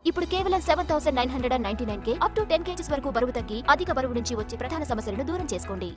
ఇప్పుడు కేవలం seven thousand nine hundred and ninety nine K up to ten kgs వరకు బరువు తగ్గి అధిక బరువు నుంచి వచ్చే ప్రధాన సమస్యలను దూరం చేసుకోండి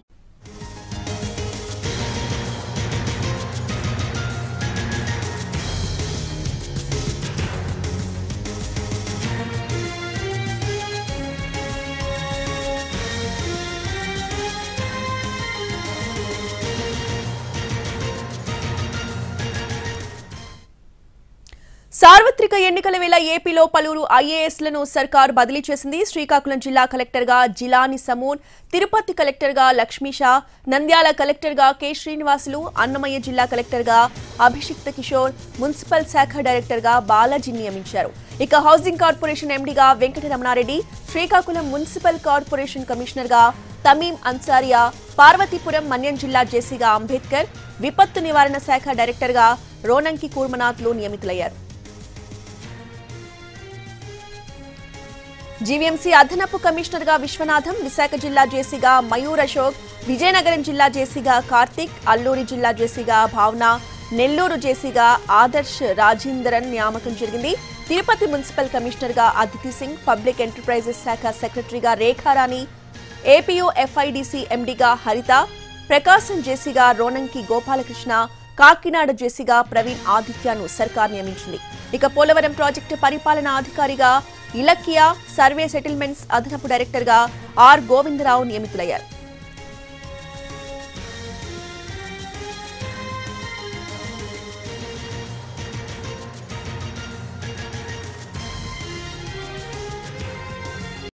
సార్వత్రిక ఎన్నికల వేళ ఏపీలో పలువురు ఐఏఎస్లను సర్కార్ బదిలీ చేసింది శ్రీకాకుళం జిల్లా కలెక్టర్గా జిలాని సమూన్ తిరుపతి కలెక్టర్గా లక్ష్మీషా నంద్యాల కలెక్టర్గా కె శ్రీనివాసులు అన్నమయ్య జిల్లా కలెక్టర్గా అభిషిక్త కిషోర్ మున్సిపల్ శాఖ డైరెక్టర్గా బాలాజీ నియమించారు ఇక హౌసింగ్ కార్పొరేషన్ ఎండీగా వెంకటరమణారెడ్డి శ్రీకాకుళం మున్సిపల్ కార్పొరేషన్ కమిషనర్గా తమీం అన్సారియా పార్వతీపురం మన్యం జిల్లా జేసీగా అంబేద్కర్ విపత్తు నివారణ శాఖ డైరెక్టర్గా రోనంకి కూర్మనాథ్లు నియమితులయ్యారు జీవీఎంసీ అదనపు కమిషనర్ గా విశ్వనాథం విశాఖ జిల్లా జేసీగా మయూర్ అశోక్ విజయనగరం జిల్లా జేసీగా కార్తిక్ అల్లూరి జిల్లా జేసీగా భావన నెల్లూరు జేసీగా ఆదర్శ్ రాజేందరన్ నియామకం జరిగింది తిరుపతి మున్సిపల్ కమిషనర్ గా అదితి సింగ్ పబ్లిక్ ఎంటర్ప్రైజెస్ శాఖ సెక్రటరీగా రేఖారాణి ఏపీయూ ఎఫ్ఐడిసి ఎండీగా హరిత ప్రకాశం జేసీగా రోనంకి గోపాలకృష్ణ కాకినాడ జేసీగా ప్రవీణ్ ఆదిత్యను సర్కార్ నియమించింది ఇక పోలవరం ప్రాజెక్టు పరిపాలనా అధికారిగా ఇలక్కియా సర్వే సెటిల్మెంట్స్ అదనపు డైరెక్టర్గా ఆర్ గోవిందరావు నియమితులయ్యారు